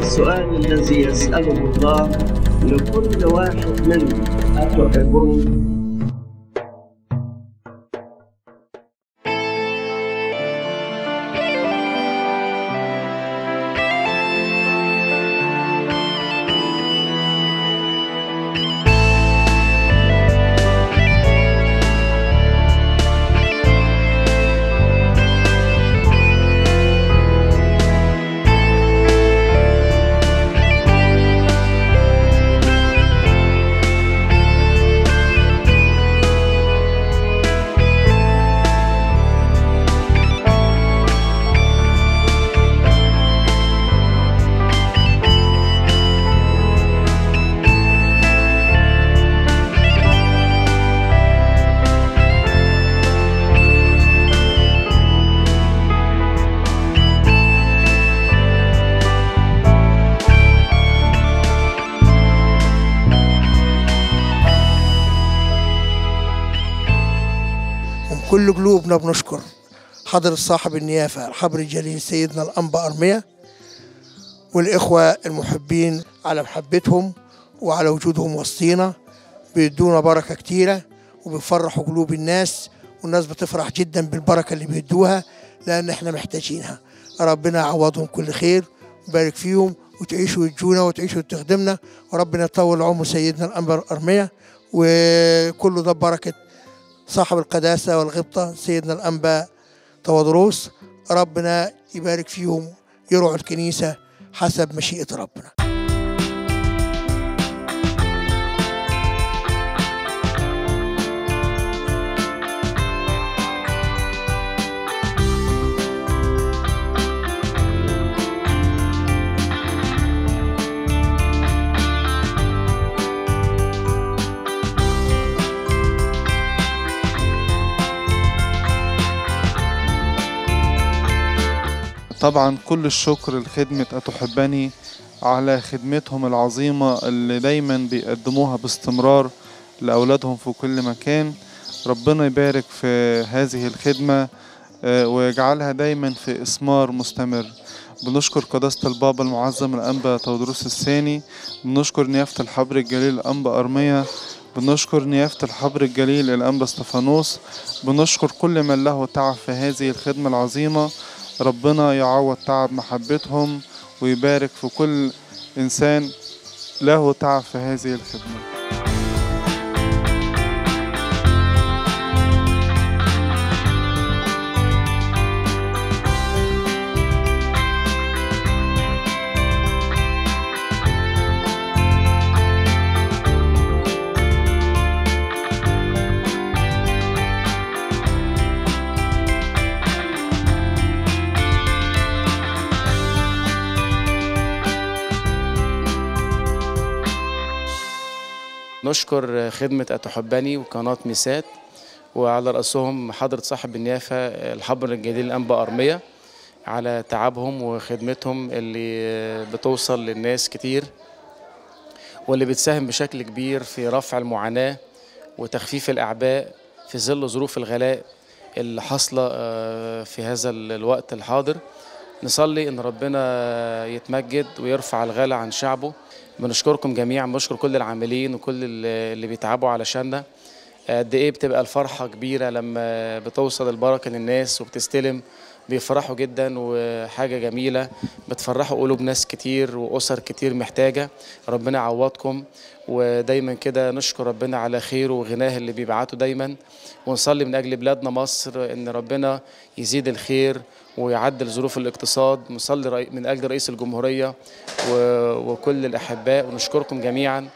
السؤال الذي يسأله الله لكل واحد منا أتحبون ومن كل قلوبنا بنشكر حضرة صاحب النيافة الحبر الجليل سيدنا الأنبا أرمية والإخوة المحبين على محبتهم وعلى وجودهم وسطينا بيدونا بركة كتيرة وبيفرحوا قلوب الناس والناس بتفرح جدا بالبركة اللي بيدوها لأن احنا محتاجينها ربنا يعوضهم كل خير ويبارك فيهم وتعيشوا وتجونا وتعيشوا وتخدمنا وربنا يطول عمر سيدنا الأنبا أرمية وكله ده بركة صاحب القداسة والغبطة سيدنا الأنبا تودروس ربنا يبارك فيهم يرعوا الكنيسة حسب مشيئة ربنا طبعا كل الشكر لخدمة أتحبني على خدمتهم العظيمة اللي دايما بيقدموها باستمرار لأولادهم في كل مكان ربنا يبارك في هذه الخدمة آه، ويجعلها دايما في إثمار مستمر بنشكر قداسة البابا المعظم الأنبا تودروس الثاني بنشكر نيافة الحبر الجليل الأنبا أرمية بنشكر نيافة الحبر الجليل الأنبا استفانوس بنشكر كل من له تعب في هذه الخدمة العظيمة ربنا يعوض تعب محبتهم ويبارك في كل إنسان له تعب في هذه الخدمة نشكر خدمة أتحبني وقناة ميسات وعلى رأسهم حضرة صاحب النيافة الحبر الجليل الأنبا أرمية على تعبهم وخدمتهم اللي بتوصل للناس كتير واللي بتساهم بشكل كبير في رفع المعاناة وتخفيف الأعباء في ظل ظروف الغلاء اللي حاصلة آه، في هذا الوقت الحاضر نصلي ان ربنا يتمجد ويرفع الغلا عن شعبه بنشكركم جميعا بنشكر كل العاملين وكل اللي اللي بيتعبوا علشاننا قد ايه بتبقى الفرحه كبيره لما بتوصل البركه للناس وبتستلم بيفرحوا جدا وحاجه جميله بتفرحوا قلوب ناس كتير واسر كتير محتاجه ربنا يعوضكم ودايما كده نشكر ربنا على خيره وغناه اللي بيبعته دايما ونصلي من اجل بلادنا مصر ان ربنا يزيد الخير ويعدل ظروف الاقتصاد نصلي رئي- من اجل رئيس الجمهوريه و- وكل الاحباء ونشكركم جميعا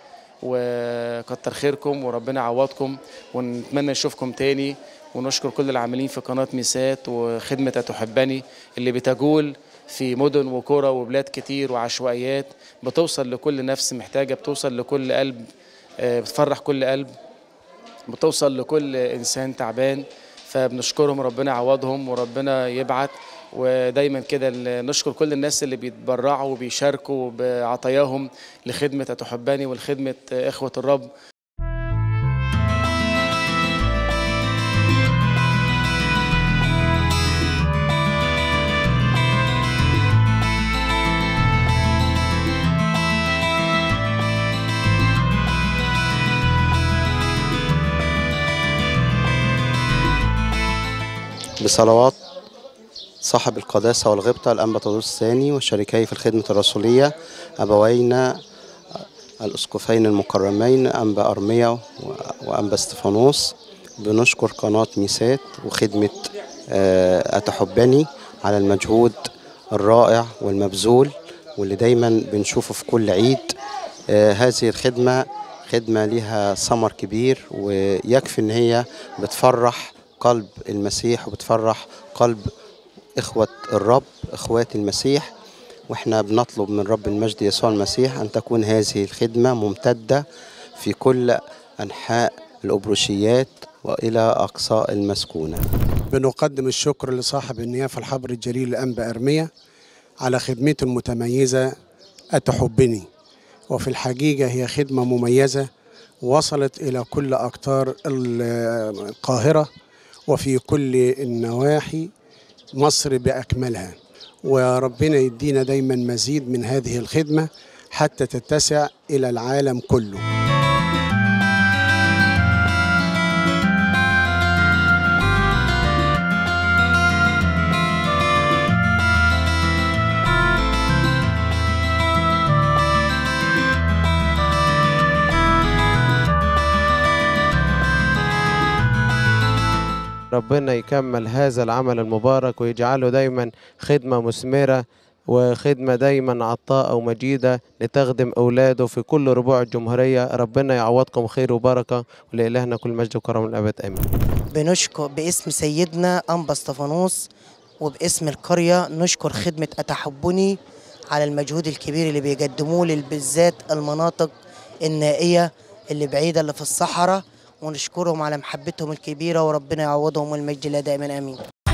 وكتر خيركم وربنا يعوضكم ونتمنى نشوفكم تاني ونشكر كل العاملين في قناة ميسات وخدمة تحبني اللي بتجول في مدن وقرى وبلاد كتير وعشوائيات بتوصل لكل نفس محتاجة بتوصل لكل قلب آه، بتفرح كل قلب بتوصل لكل إنسان تعبان فبنشكرهم ربنا يعوضهم وربنا يبعت ودايما كده ال- نشكر كل الناس اللي بيتبرعوا وبيشاركوا بعطاياهم لخدمة أتحباني ولخدمة إخوة الرب بصلوات صاحب القداسة والغبطة الأنبا تدرس الثاني وشريكي في الخدمة الرسولية أبوينا الأسقفين المكرمين أنبا أرميا و- وأنبا استفانوس بنشكر قناة ميسات وخدمة آه، أتحبني على المجهود الرائع والمبذول واللي دايما بنشوفه في كل عيد آه، هذه الخدمة خدمة لها ثمر كبير ويكفي إن هي بتفرح قلب المسيح وبتفرح قلب إخوة الرب إخوات المسيح وإحنا بنطلب من رب المجد يسوع المسيح أن تكون هذه الخدمة ممتدة في كل أنحاء الأبروشيات وإلى أقصى المسكونة بنقدم الشكر لصاحب النيافة الحبر الجليل الأنبا أرمية على خدمته المتميزة أتحبني وفي الحقيقة هي خدمة مميزة وصلت إلى كل أقطار ال- القاهرة وفي كل النواحي مصر بأكملها وربنا يدينا دايما مزيد من هذه الخدمة حتى تتسع إلى العالم كله ربنا يكمل هذا العمل المبارك ويجعله دايما خدمة مثمرة وخدمة دايما عطاءة ومجيدة لتخدم أولاده في كل ربوع الجمهورية ربنا يعوضكم خير وبركة ولإلهنا كل مجد وكرم الأبد آمين بنشكر باسم سيدنا أنبا اسطفانوس وباسم القرية نشكر خدمة أتحبني على المجهود الكبير اللي بيقدموه لل- بالذات المناطق النائية اللي بعيدة اللي في الصحراء ونشكرهم على محبتهم الكبيرة وربنا يعوضهم والمجد لله دائما آمين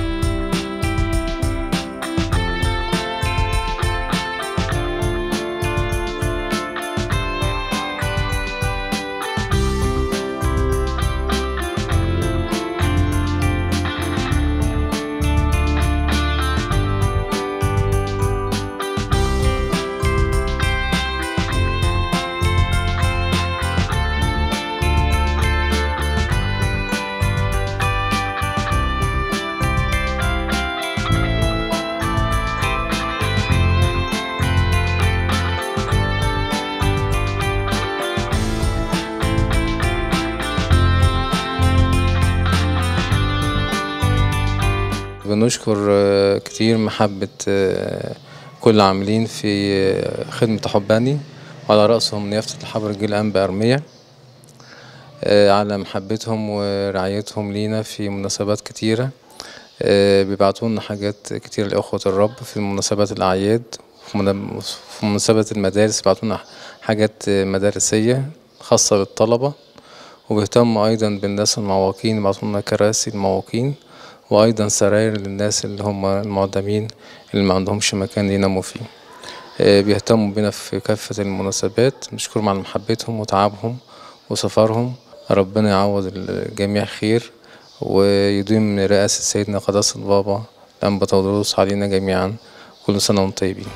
بنشكر آه، كتير محبة آه، كل العاملين في آه، خدمة حباني وعلى رأسهم نيافة الحبر الجيل أنبا أرمية آه، على محبتهم ورعايتهم لينا في مناسبات كتيرة آه، بيبعتوا لنا حاجات كتير لأخوة الرب في مناسبات الأعياد في من- في مناسبة المدارس بيبعتوا لنا حاجات آه، مدارسية خاصة بالطلبة وبيهتموا أيضا بالناس المعوقين يبعتوا لنا كراسي المعوقين وأيضا سراير للناس اللي هم المعدمين اللي ما عندهمش مكان يناموا فيه آه، بيهتموا بنا في كافة المناسبات نشكرهم على محبتهم وتعبهم وسفرهم ربنا يعوض الجميع خير ويديم رئاسة سيدنا قداسة البابا الأنبا تودروس علينا جميعا كل سنة وانتم طيبين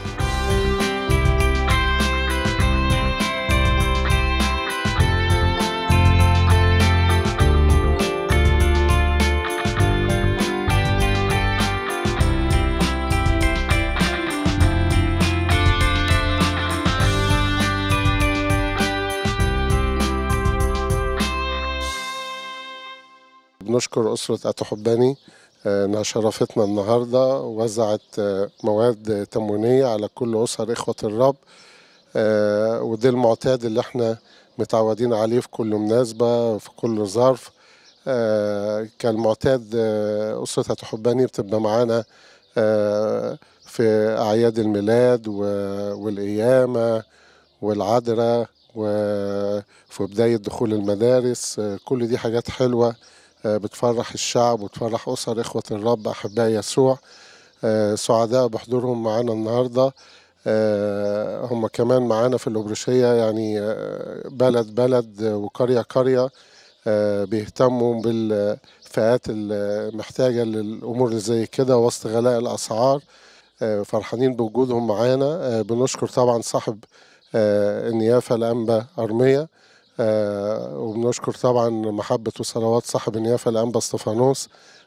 بنشكر أسرة أتحباني آه، إنها شرفتنا النهاردة ووزعت آه، مواد تموينية على كل أسر إخوة الرب آه، وده المعتاد اللي احنا متعودين عليه في كل مناسبة في كل ظرف آه، كالمعتاد آه، أسرة أتحباني بتبقى معانا آه، في أعياد الميلاد و- والقيامة والعذراء وفي بداية دخول المدارس آه، كل دي حاجات حلوة آه، بتفرح الشعب وتفرح أسر إخوة الرب أحباء يسوع آه، سعداء بحضورهم معانا النهاردة آه، هم كمان معانا في الأبرشية يعني آه، بلد بلد وقرية قرية آه، بيهتموا بالفئات المحتاجة للأمور اللي زي كده وسط غلاء الأسعار آه، فرحانين بوجودهم معانا آه، بنشكر طبعا صاحب آه، النيافة الأنبا أرمية آه، وبنشكر طبعا محبة وصلوات صاحب النيافة الأنبا استفانوس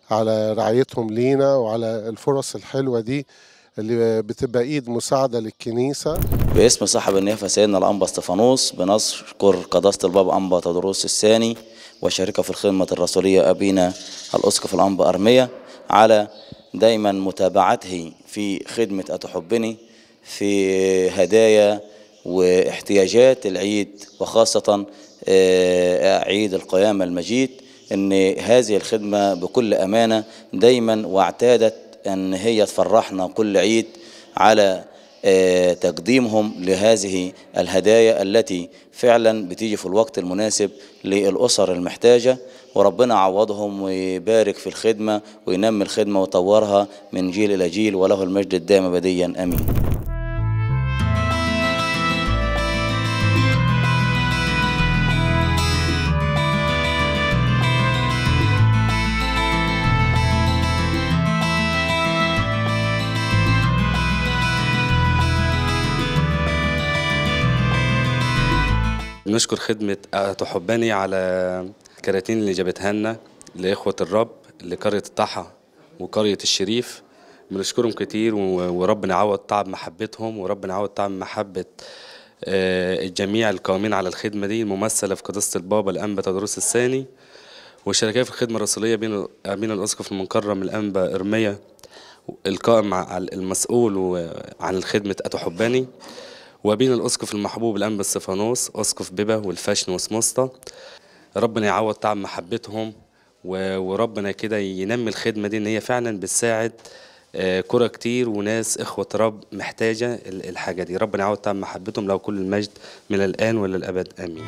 على رعايتهم لينا وعلى الفرص الحلوة دي اللي بتبقى ايد مساعدة للكنيسة باسم صاحب النيافة سيدنا الأنبا استفانوس بنشكر قداسة الباب أنبا تدروس الثاني وشركة في الخدمة الرسولية أبينا الأسقف الأنبا أرمية على دايما متابعته في خدمة أتحبني في هدايا واحتياجات العيد وخاصة عيد القيامة المجيد ان هذه الخدمة بكل أمانة دايما واعتادت ان هي تفرحنا كل عيد على تقديمهم لهذه الهدايا التي فعلا بتيجي في الوقت المناسب للأسر المحتاجة وربنا يعوضهم ويبارك في الخدمة وينمي الخدمة ويطورها من جيل إلى جيل وله المجد الدائم أبديا أمين نشكر خدمة تحبني على الكراتين اللي جابتها لنا لإخوة الرب لقرية الطحا وقرية الشريف بنشكرهم كتير وربنا يعوض تعب محبتهم وربنا يعوض تعب محبة الجميع القائمين على الخدمة دي الممثلة في قداسة البابا الأنبا تدرس الثاني والشركاء في الخدمة الرسولية بين بين الأسقف المكرم الأنبا إرميا القائم على المسؤول عن الخدمة أتحبني وبين الأسقف المحبوب الأنبا استفانوس أسقف بيبا والفاشن وسموستا ربنا يعوض تعب محبتهم وربنا كده ينمي الخدمة دي إن هي فعلا بتساعد كرة كتير وناس إخوة رب محتاجة الحاجة دي ربنا يعوض تعب محبتهم له كل المجد من الآن وللأبد آمين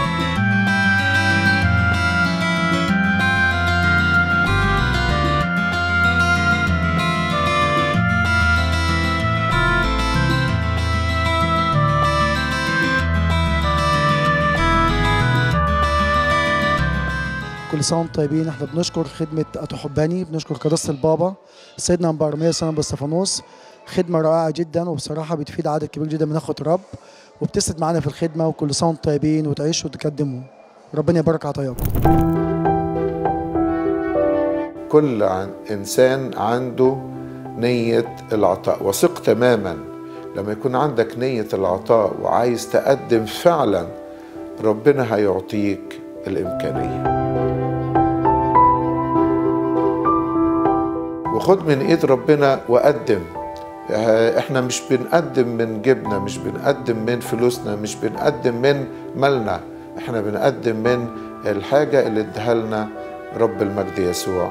كل سنه وانتم طيبين احنا بنشكر خدمه اتحباني بنشكر قداسه البابا سيدنا انبا ارميا سيدنا استفانوس خدمه رائعه جدا وبصراحه بتفيد عدد كبير جدا من اخوه الرب وبتسند معانا في الخدمه وكل سنه وانتم طيبين وتعيشوا وتقدموا ربنا يبارك عطاياكم كل عن انسان عنده نيه العطاء وثق تماما لما يكون عندك نيه العطاء وعايز تقدم فعلا ربنا هيعطيك الامكانيه وخد من ايد ربنا وقدم احنا مش بنقدم من جبنا مش بنقدم من فلوسنا مش بنقدم من مالنا احنا بنقدم من الحاجة اللي اداها لنا رب المجد يسوع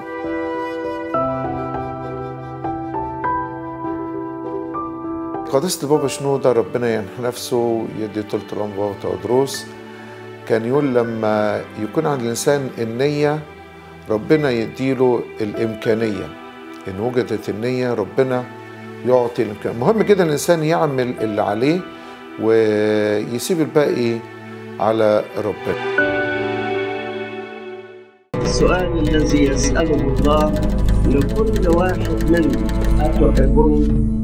قداسة البابا شنودة ربنا ينحى نفسه ويدي طولة العمر بابا تودروس كان يقول لما يكون عند الإنسان النية ربنا يديله الإمكانية إن وجدت النية ربنا يعطي الإمكانية مهم جدا الإنسان يعمل اللي عليه ويسيب الباقي على ربنا السؤال الذي يسأله الله لكل واحد منا أتحبون